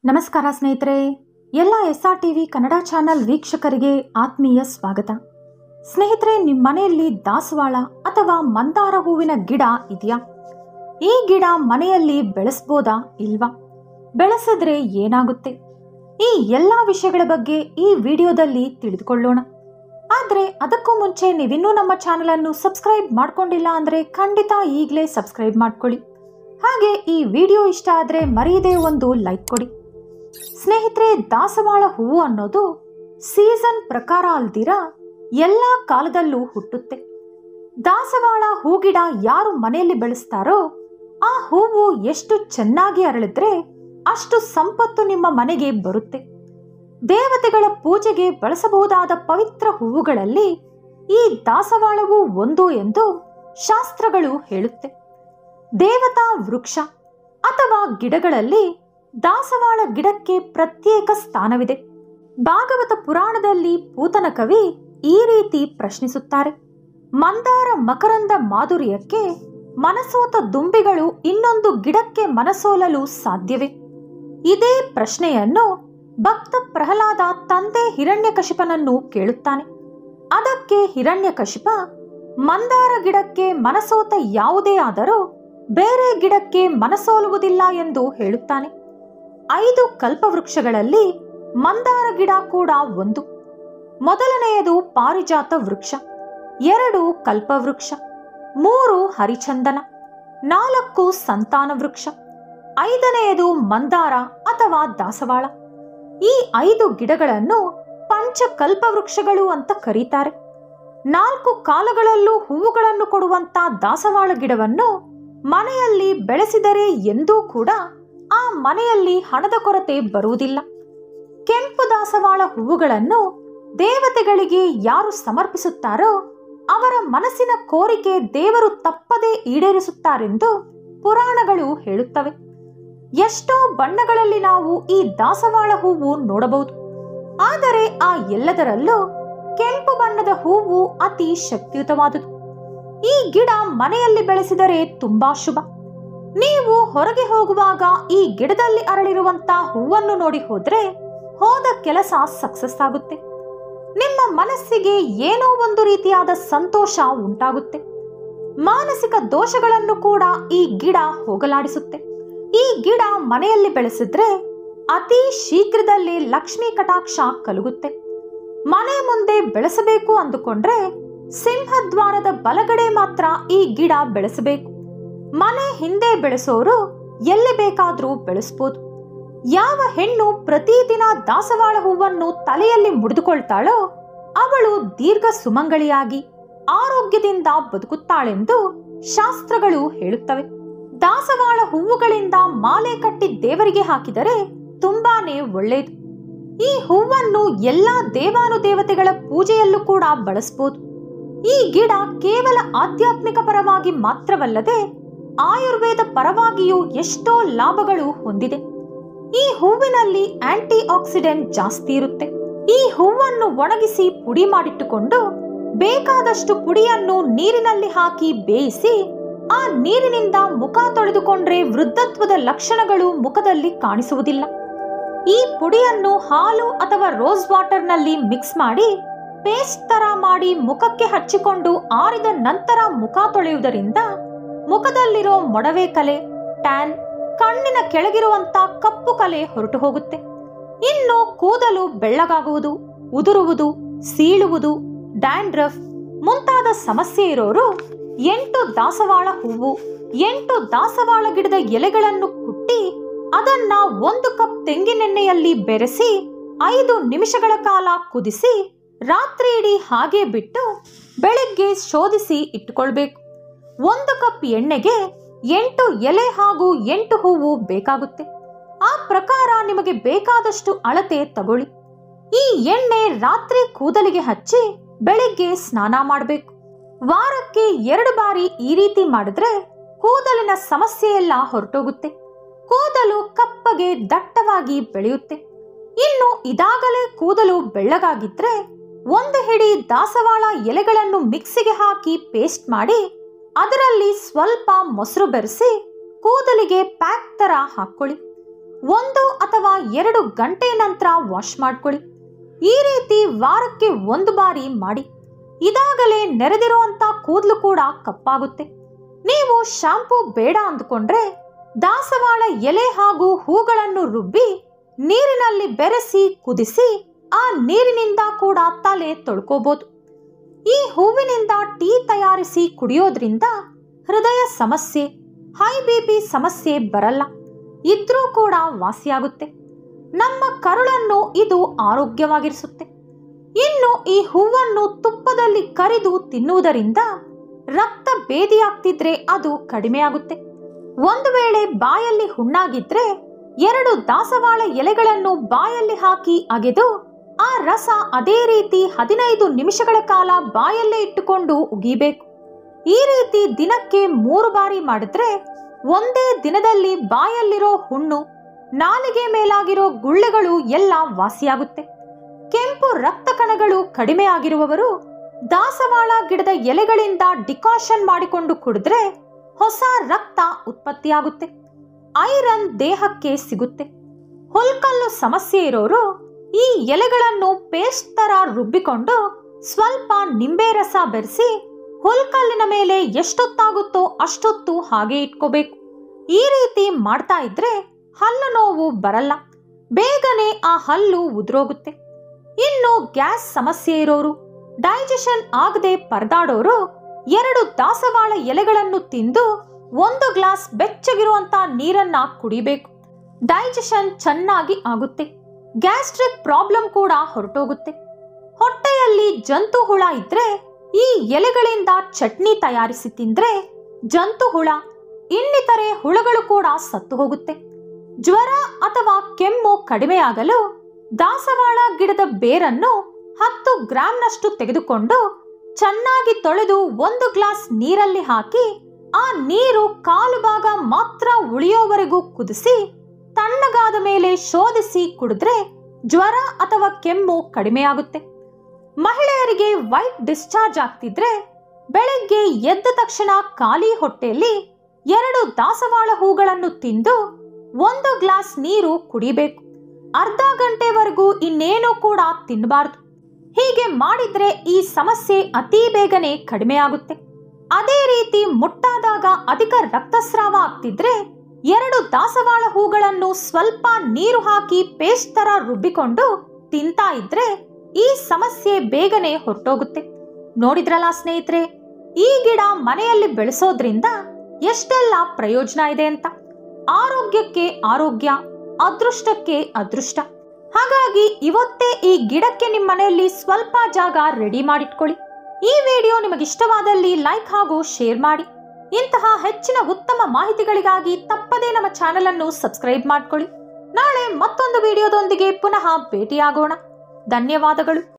ನಮಸ್ಕಾರ ಸ್ನೇಹಿತರೆ ಎಲ್ಲ S R TV Kannada channel ವೀಕ್ಷಕರಿಗೆ ಆತ್ಮೀಯ ಸ್ವಾಗತ ಸ್ನೇಹಿತರೆ ನಿಮ್ಮ ಮನೆಯಲ್ಲಿ ದಾಸವಾಳ ಅಥವಾ ಮಂದಾರ ಹೂವಿನ ಗಿಡ ಇದೆಯಾ ಈ ಗಿಡ ಮನೆಯಲ್ಲಿ ಬೆಳೆಸ್ಬೋದಾ ಇಲ್ವಾ ಬೆಳೆಸಿದ್ರೆ ಏನಾಗುತ್ತೆ ಈ ಎಲ್ಲ ವಿಷಯಗಳ ಬಗ್ಗೆ ಈ ವಿಡಿಯೋದಲ್ಲಿ ತಿಳಿದುಕೊಳ್ಳೋಣ ಆದರೆ ಅದಕ್ಕೂ ಮುಂಚೆ ನೀವಿನ್ನೂ ನಮ್ಮ ಚಾನಲನ್ನು ಸಬ್ಸ್ಕ್ರೈಬ್ ಮಾಡ್ಕೊಂಡಿಲ್ಲ ಅಂದರೆ ಖಂಡಿತ ಈಗಲೇ ಸಬ್ಸ್ಕ್ರೈಬ್ ಮಾಡ್ಕೊಳ್ಳಿ ಹಾಗೆ ಈ ವಿಡಿಯೋ ಇಷ್ಟ ಆದರೆ ಮರೆಯದೇ ಒಂದು ಲೈಕ್ ಕೊಡಿ ಸ್ನೇಹಿತರೆ ದಾಸವಾಳ ಹೂವು ಅನ್ನೋದು ಸೀಸನ್ ಪ್ರಕಾರ ಅಲ್ದಿರ ಎಲ್ಲ ಕಾಲದಲ್ಲೂ ಹುಟ್ಟುತ್ತೆ ದಾಸವಾಳ ಹೂಗಿಡ ಯಾರು ಮನೆಯಲ್ಲಿ ಬೆಳೆಸ್ತಾರೋ ಆ ಹೂವು ಎಷ್ಟು ಚೆನ್ನಾಗಿ ಅರಳಿದ್ರೆ ಅಷ್ಟು ಸಂಪತ್ತು ನಿಮ್ಮ ಮನೆಗೆ ಬರುತ್ತೆ ದೇವತೆಗಳ ಪೂಜೆಗೆ ಬಳಸಬಹುದಾದ ಪವಿತ್ರ ಹೂವುಗಳಲ್ಲಿ ಈ ದಾಸವಾಳವು ಒಂದು ಎಂದು ಶಾಸ್ತ್ರಗಳು ಹೇಳುತ್ತೆ ದೇವತಾ ವೃಕ್ಷ ಅಥವಾ ಗಿಡಗಳಲ್ಲಿ ದಾಸವಾಳ ಗಿಡಕ್ಕೆ ಪ್ರತ್ಯೇಕ ಸ್ಥಾನವಿದೆ ಭಾಗವತ ಪುರಾಣದಲ್ಲಿ ಪೂತನ ಕವಿ ಈ ರೀತಿ ಪ್ರಶ್ನಿಸುತ್ತಾರೆ ಮಂದಾರ ಮಕರಂದ ಮಾಧುರ್ಯಕ್ಕೆ ಮನಸೋತ ದುಂಬಿಗಳು ಇನ್ನೊಂದು ಗಿಡಕ್ಕೆ ಮನಸೋಲಲು ಸಾಧ್ಯವೇ ಇದೇ ಪ್ರಶ್ನೆಯನ್ನು ಭಕ್ತ ಪ್ರಹ್ಲಾದ ತಂದೆ ಹಿರಣ್ಯಕಶಿಪನನ್ನು ಕೇಳುತ್ತಾನೆ ಅದಕ್ಕೆ ಹಿರಣ್ಯಕಶಿಪ ಮಂದಾರ ಗಿಡಕ್ಕೆ ಮನಸೋತ ಯಾವುದೇ ಆದರೂ ಬೇರೆ ಗಿಡಕ್ಕೆ ಮನಸೋಲುವುದಿಲ್ಲ ಎಂದು ಹೇಳುತ್ತಾನೆ ಐದು ಕಲ್ಪವೃಕ್ಷಗಳಲ್ಲಿ ಮಂದಾರ ಗಿಡ ಕೂಡ ಒಂದು ಮೊದಲನೆಯದು ಪಾರಿಜಾತ ವೃಕ್ಷ ಎರಡು ಕಲ್ಪವೃಕ್ಷ ಮೂರು ಹರಿಚಂದನ ನಾಲ್ಕು ಸಂತಾನ ವೃಕ್ಷ ಐದನೆಯದು ಮಂದಾರ ಅಥವಾ ದಾಸವಾಳ ಈ ಐದು ಗಿಡಗಳನ್ನು ಪಂಚಕಲ್ಪ ವೃಕ್ಷಗಳು ಅಂತ ಕರೀತಾರೆ ನಾಲ್ಕು ಕಾಲಗಳಲ್ಲೂ ಹೂವುಗಳನ್ನು ಕೊಡುವಂತ ದಾಸವಾಳ ಗಿಡವನ್ನು ಮನೆಯಲ್ಲಿ ಬೆಳೆಸಿದರೆ ಎಂದೂ ಕೂಡ ಆ ಮನೆಯಲ್ಲಿ ಹಣದ ಕೊರತೆ ಬರುವುದಿಲ್ಲ ಕೆಂಪು ದಾಸವಾಳ ಹೂವುಗಳನ್ನು ದೇವತೆಗಳಿಗೆ ಯಾರು ಸಮರ್ಪಿಸುತ್ತಾರೋ ಅವರ ಮನಸ್ಸಿನ ಕೋರಿಕೆ ದೇವರು ತಪ್ಪದೇ ಈಡೇರಿಸುತ್ತಾರೆಂದು ಪುರಾಣಗಳು ಹೇಳುತ್ತವೆ ಎಷ್ಟೋ ಬಣ್ಣಗಳಲ್ಲಿ ನಾವು ಈ ದಾಸವಾಳ ಹೂವು ನೋಡಬಹುದು ಆದರೆ ಆ ಎಲ್ಲದರಲ್ಲೂ ಕೆಂಪು ಬಣ್ಣದ ಹೂವು ಅತಿ ಶಕ್ತಿಯುತವಾದುದು ಈ ಗಿಡ ಮನೆಯಲ್ಲಿ ಬೆಳೆಸಿದರೆ ತುಂಬಾ ಶುಭ ನೀವು ಹೊರಗೆ ಹೋಗುವಾಗ ಈ ಗಿಡದಲ್ಲಿ ಅರಳಿರುವಂತ ಹೂವನ್ನು ನೋಡಿ ಹೋದ್ರೆ ಹೋದ ಕೆಲಸ ಸಕ್ಸಸ್ ಆಗುತ್ತೆ ನಿಮ್ಮ ಮನಸ್ಸಿಗೆ ಏನೋ ಒಂದು ರೀತಿಯಾದ ಸಂತೋಷ ಉಂಟಾಗುತ್ತೆ ಮಾನಸಿಕ ದೋಷಗಳನ್ನು ಕೂಡ ಈ ಗಿಡ ಹೋಗಲಾಡಿಸುತ್ತೆ ಈ ಗಿಡ ಮನೆಯಲ್ಲಿ ಬೆಳೆಸಿದ್ರೆ ಅತಿ ಶೀಘ್ರದಲ್ಲಿ ಲಕ್ಷ್ಮೀ ಕಟಾಕ್ಷ ಕಲುಗುತ್ತೆ ಮನೆ ಮುಂದೆ ಬೆಳೆಸಬೇಕು ಅಂದುಕೊಂಡ್ರೆ ಸಿಂಹದ್ವಾರದ ಬಲಗಡೆ ಮಾತ್ರ ಈ ಗಿಡ ಬೆಳೆಸಬೇಕು ಮನೆ ಹಿಂದೆ ಬೆಳೆಸೋರು ಎಲ್ಲಿ ಬೇಕಾದ್ರೂ ಬೆಳೆಸ್ಬೋದು ಯಾವ ಹೆಣ್ಣು ಪ್ರತಿದಿನ ದಾಸವಾಳ ಹೂವನ್ನು ತಲೆಯಲ್ಲಿ ಮುಡಿದುಕೊಳ್ತಾಳೋ ಅವಳು ದೀರ್ಘ ಸುಮಂಗಳಿಯಾಗಿ ಆರೋಗ್ಯದಿಂದ ಬದುಕುತ್ತಾಳೆಂದು ಶಾಸ್ತ್ರಗಳು ಹೇಳುತ್ತವೆ ದಾಸವಾಳ ಹೂವುಗಳಿಂದ ಮಾಲೆ ಕಟ್ಟಿ ದೇವರಿಗೆ ಹಾಕಿದರೆ ತುಂಬಾನೇ ಒಳ್ಳೆಯದು ಈ ಹೂವನ್ನು ಎಲ್ಲಾ ದೇವಾನುದೇವತೆಗಳ ಪೂಜೆಯಲ್ಲೂ ಕೂಡ ಬಳಸಬಹುದು ಈ ಗಿಡ ಕೇವಲ ಆಧ್ಯಾತ್ಮಿಕ ಪರವಾಗಿ ಮಾತ್ರವಲ್ಲದೆ ಆಯುರ್ವೇದ ಪರವಾಗಿಯೂ ಎಷ್ಟೋ ಲಾಭಗಳು ಹೊಂದಿದೆ ಈ ಹೂವಿನಲ್ಲಿ ಆಂಟಿ ಆಕ್ಸಿಡೆಂಟ್ ಜಾಸ್ತಿ ಇರುತ್ತೆ ಈ ಹೂವನ್ನು ಒಣಗಿಸಿ ಪುಡಿ ಮಾಡಿಟ್ಟುಕೊಂಡು ಬೇಕಾದಷ್ಟು ಪುಡಿಯನ್ನು ನೀರಿನಲ್ಲಿ ಹಾಕಿ ಬೇಯಿಸಿ ಆ ನೀರಿನಿಂದ ಮುಖ ತೊಳೆದುಕೊಂಡ್ರೆ ವೃದ್ಧತ್ವದ ಲಕ್ಷಣಗಳು ಮುಖದಲ್ಲಿ ಕಾಣಿಸುವುದಿಲ್ಲ ಈ ಪುಡಿಯನ್ನು ಹಾಲು ಅಥವಾ ರೋಸ್ ವಾಟರ್ನಲ್ಲಿ ಮಿಕ್ಸ್ ಮಾಡಿ ಪೇಸ್ಟ್ ತರ ಮಾಡಿ ಮುಖಕ್ಕೆ ಹಚ್ಚಿಕೊಂಡು ಆರಿದ ನಂತರ ಮುಖ ತೊಳೆಯುವುದರಿಂದ ಮುಖದಲ್ಲಿರೋ ಮೊಡವೆ ಕಲೆ ಟ್ಯಾನ್ ಕಣ್ಣಿನ ಕೆಳಗಿರುವಂತ ಕಪ್ಪು ಕಲೆ ಹೊರಟು ಹೋಗುತ್ತೆ ಇನ್ನು ಕೂದಲು ಬೆಳ್ಳಗಾಗುವುದು ಉದುರುವುದು ಸೀಳುವುದು ಡ್ಯಾಂಡ್ರಫ್ ಮುಂತಾದ ಸಮಸ್ಯೆ ಇರೋರು ಎಂಟು ದಾಸವಾಳ ಹೂವು ಎಂಟು ದಾಸವಾಳ ಗಿಡದ ಎಲೆಗಳನ್ನು ಕುಟ್ಟಿ ಅದನ್ನ ಒಂದು ಕಪ್ ತೆಂಗಿನೆಣ್ಣೆಯಲ್ಲಿ ಬೆರೆಸಿ ಐದು ನಿಮಿಷಗಳ ಕಾಲ ಕುದಿಸಿ ರಾತ್ರಿ ಇಡೀ ಹಾಗೆ ಬಿಟ್ಟು ಬೆಳಗ್ಗೆ ಶೋಧಿಸಿ ಇಟ್ಟುಕೊಳ್ಬೇಕು ಒಂದು ಕಪ್ ಎಣ್ಣೆಗೆ ಎಂಟು ಎಲೆ ಹಾಗೂ ಎಂಟು ಹೂವು ಬೇಕಾಗುತ್ತೆ ಆ ಪ್ರಕಾರ ನಿಮಗೆ ಬೇಕಾದಷ್ಟು ಅಳತೆ ತಗೊಳ್ಳಿ ಈ ಎಣ್ಣೆ ರಾತ್ರಿ ಕೂದಲಿಗೆ ಹಚ್ಚಿ ಬೆಳಿಗ್ಗೆ ಸ್ನಾನ ಮಾಡಬೇಕು ವಾರಕ್ಕೆ ಎರಡು ಬಾರಿ ಈ ರೀತಿ ಮಾಡಿದ್ರೆ ಕೂದಲಿನ ಸಮಸ್ಯೆ ಎಲ್ಲ ಹೊರಟೋಗುತ್ತೆ ಕೂದಲು ಕಪ್ಪಗೆ ದಟ್ಟವಾಗಿ ಬೆಳೆಯುತ್ತೆ ಇನ್ನು ಇದಾಗಲೇ ಕೂದಲು ಬೆಳ್ಳಗಾಗಿದ್ರೆ ಒಂದು ಹಿಡಿ ದಾಸವಾಳ ಎಲೆಗಳನ್ನು ಮಿಕ್ಸಿಗೆ ಹಾಕಿ ಪೇಸ್ಟ್ ಮಾಡಿ ಅದರಲ್ಲಿ ಸ್ವಲ್ಪ ಮೊಸರು ಬೆರೆಸಿ ಕೂದಲಿಗೆ ಪ್ಯಾಕ್ ತರ ಹಾಕೊಳ್ಳಿ ಒಂದು ಅಥವಾ ಎರಡು ಗಂಟೆ ನಂತರ ವಾಶ್ ಮಾಡ್ಕೊಳ್ಳಿ ಈ ರೀತಿ ವಾರಕ್ಕೆ ಒಂದು ಬಾರಿ ಮಾಡಿ ಇದಾಗಲೇ ನೆರೆದಿರುವಂತ ಕೂದಲು ಕೂಡ ಕಪ್ಪಾಗುತ್ತೆ ನೀವು ಶಾಂಪೂ ಬೇಡ ಅಂದುಕೊಂಡ್ರೆ ದಾಸವಾಳ ಎಲೆ ಹಾಗೂ ಹೂಗಳನ್ನು ರುಬ್ಬಿ ನೀರಿನಲ್ಲಿ ಬೆರೆಸಿ ಕುದಿಸಿ ಆ ನೀರಿನಿಂದ ಕೂಡ ತಲೆ ತೊಳ್ಕೋಬಹುದು ಈ ಹೂವಿನಿಂದ ಟೀ ತಯಾರಿಸಿ ಕುಡಿಯೋದ್ರಿಂದ ಹೃದಯ ಸಮಸ್ಯೆ ಹೈ ಬಿ ಪಿ ಸಮಸ್ಯೆ ಬರಲ್ಲ ಇದ್ರೂ ಕೂಡ ವಾಸಿಯಾಗುತ್ತೆ ನಮ್ಮ ಕರುಳನ್ನು ಇದು ಆರೋಗ್ಯವಾಗಿರಿಸುತ್ತೆ ಇನ್ನು ಈ ಹೂವನ್ನು ತುಪ್ಪದಲ್ಲಿ ಕರಿದು ತಿನ್ನುವುದರಿಂದ ರಕ್ತ ಬೇದಿಯಾಗ್ತಿದ್ರೆ ಅದು ಕಡಿಮೆಯಾಗುತ್ತೆ ಒಂದು ವೇಳೆ ಬಾಯಲ್ಲಿ ಹುಣ್ಣಾಗಿದ್ರೆ ಎರಡು ದಾಸವಾಳ ಎಲೆಗಳನ್ನು ಬಾಯಲ್ಲಿ ಹಾಕಿ ಅಗೆದು ಆ ರಸ ಅದೇ ರೀತಿ ಹದಿನೈದು ನಿಮಿಷಗಳ ಕಾಲ ಬಾಯಲ್ಲೇ ಇಟ್ಟುಕೊಂಡು ಉಗಿಬೇಕು ಈ ರೀತಿ ದಿನಕ್ಕೆ ಮೂರು ಬಾರಿ ಮಾಡಿದ್ರೆ ಒಂದೇ ದಿನದಲ್ಲಿ ಬಾಯಲ್ಲಿರೋ ಹುಣ್ಣು ನಾಲಿಗೆ ಮೇಲಾಗಿರೋ ಗುಳ್ಳೆಗಳು ಎಲ್ಲ ವಾಸಿಯಾಗುತ್ತೆ ಕೆಂಪು ರಕ್ತ ಕಣಗಳು ಕಡಿಮೆ ಆಗಿರುವವರು ದಾಸವಾಳ ಗಿಡದ ಎಲೆಗಳಿಂದ ಡಿಕಾಷನ್ ಮಾಡಿಕೊಂಡು ಕುಡಿದ್ರೆ ಹೊಸ ರಕ್ತ ಉತ್ಪತ್ತಿಯಾಗುತ್ತೆ ಐರನ್ ದೇಹಕ್ಕೆ ಸಿಗುತ್ತೆ ಹೊಲ್ಕಲ್ಲು ಸಮಸ್ಯೆ ಇರೋರು ಈ ಎಲೆಗಳನ್ನು ಪೇಸ್ಟ್ ತರ ರುಬ್ಬಿಕೊಂಡು ಸ್ವಲ್ಪ ನಿಂಬೆ ರಸ ಬೆರೆಸಿ ಹೊಲ್ಕಲ್ಲಿನ ಮೇಲೆ ಎಷ್ಟೊತ್ತಾಗುತ್ತೋ ಅಷ್ಟೊತ್ತು ಹಾಗೆ ಇಟ್ಕೋಬೇಕು ಈ ರೀತಿ ಮಾಡ್ತಾ ಇದ್ರೆ ಹಲ್ಲು ನೋವು ಬರಲ್ಲ ಬೇಗನೆ ಆ ಹಲ್ಲು ಉದುರೋಗುತ್ತೆ ಇನ್ನು ಗ್ಯಾಸ್ ಸಮಸ್ಯೆ ಇರೋರು ಡೈಜೆಷನ್ ಆಗದೆ ಪರದಾಡೋರು ಎರಡು ದಾಸವಾಳ ಎಲೆಗಳನ್ನು ತಿಂದು ಒಂದು ಗ್ಲಾಸ್ ಬೆಚ್ಚಗಿರುವಂತ ನೀರನ್ನ ಕುಡಿಬೇಕು ಡೈಜೆಷನ್ ಚೆನ್ನಾಗಿ ಆಗುತ್ತೆ ಗ್ಯಾಸ್ಟ್ರಿಕ್ ಪ್ರಾಬ್ಲಮ್ ಕೂಡ ಹೊರಟೋಗುತ್ತೆ ಹೊಟ್ಟೆಯಲ್ಲಿ ಜಂತು ಹುಳ ಇದ್ರೆ ಈ ಎಲೆಗಳಿಂದ ಚಟ್ನಿ ತಯಾರಿಸಿ ತಿಂದ್ರೆ ಜಂತು ಹುಳ ಇನ್ನಿತರೆ ಹುಳುಗಳು ಕೂಡ ಸತ್ತು ಹೋಗುತ್ತೆ ಜ್ವರ ಅಥವಾ ಕೆಮ್ಮು ಕಡಿಮೆಯಾಗಲು ದಾಸವಾಳ ಗಿಡದ ಬೇರನ್ನು ಹತ್ತು ಗ್ರಾಂನಷ್ಟು ತೆಗೆದುಕೊಂಡು ಚೆನ್ನಾಗಿ ತೊಳೆದು ಒಂದು ಗ್ಲಾಸ್ ನೀರಲ್ಲಿ ಹಾಕಿ ಆ ನೀರು ಕಾಲು ಭಾಗ ಮಾತ್ರ ಉಳಿಯೋವರೆಗೂ ಕುದಿಸಿ ತಣ್ಣಗಾದ ಮೇಲೆ ಶೋಧಿಸಿ ಕುಡಿದ್ರೆ ಜ್ವರ ಅಥವಾ ಕೆಮ್ಮು ಕಡಿಮೆಯಾಗುತ್ತೆ ಮಹಿಳೆಯರಿಗೆ ವೈಟ್ ಡಿಸ್ಚಾರ್ಜ್ ಆಗ್ತಿದ್ರೆ ಬೆಳಗ್ಗೆ ಎದ್ದ ತಕ್ಷಣ ಖಾಲಿ ಹೊಟ್ಟೆಯಲ್ಲಿ ಎರಡು ದಾಸವಾಳ ಹೂಗಳನ್ನು ತಿಂದು ಒಂದು ಗ್ಲಾಸ್ ನೀರು ಕುಡಿಬೇಕು ಅರ್ಧ ಗಂಟೆವರೆಗೂ ಇನ್ನೇನು ಕೂಡ ತಿನ್ನಬಾರ್ದು ಹೀಗೆ ಮಾಡಿದ್ರೆ ಈ ಸಮಸ್ಯೆ ಅತಿ ಬೇಗನೆ ಕಡಿಮೆಯಾಗುತ್ತೆ ಅದೇ ರೀತಿ ಮುಟ್ಟಾದಾಗ ಅಧಿಕ ರಕ್ತಸ್ರಾವ ಆಗ್ತಿದ್ರೆ ಎರಡು ದಾಸವಾಳ ಹೂಗಳನ್ನು ಸ್ವಲ್ಪ ನೀರು ಹಾಕಿ ಪೇಸ್ಟ್ ತರ ರುಬ್ಬಿಕೊಂಡು ತಿಂತಾ ಇದ್ರೆ ಈ ಸಮಸ್ಯೆ ಬೇಗನೆ ಹೊರಟೋಗುತ್ತೆ ನೋಡಿದ್ರಲ್ಲ ಸ್ನೇಹಿತರೆ ಈ ಗಿಡ ಮನೆಯಲ್ಲಿ ಬೆಳೆಸೋದ್ರಿಂದ ಎಷ್ಟೆಲ್ಲ ಪ್ರಯೋಜನ ಇದೆ ಅಂತ ಆರೋಗ್ಯಕ್ಕೆ ಆರೋಗ್ಯ ಅದೃಷ್ಟಕ್ಕೆ ಅದೃಷ್ಟ ಹಾಗಾಗಿ ಇವತ್ತೇ ಈ ಗಿಡಕ್ಕೆ ನಿಮ್ಮ ಮನೆಯಲ್ಲಿ ಸ್ವಲ್ಪ ಜಾಗ ರೆಡಿ ಮಾಡಿಟ್ಕೊಳ್ಳಿ ಈ ವಿಡಿಯೋ ನಿಮಗಿಷ್ಟವಾದಲ್ಲಿ ಲೈಕ್ ಹಾಗೂ ಶೇರ್ ಮಾಡಿ ಇಂತಹ ಹೆಚ್ಚಿನ ಉತ್ತಮ ಮಾಹಿತಿಗಳಿಗಾಗಿ ತಪ್ಪದೇ ನಮ್ಮ ಚಾನೆಲ್ ಅನ್ನು ಸಬ್ಸ್ಕ್ರೈಬ್ ಮಾಡ್ಕೊಳ್ಳಿ ನಾಳೆ ಮತ್ತೊಂದು ವಿಡಿಯೋದೊಂದಿಗೆ ಪುನಃ ಭೇಟಿಯಾಗೋಣ ಧನ್ಯವಾದಗಳು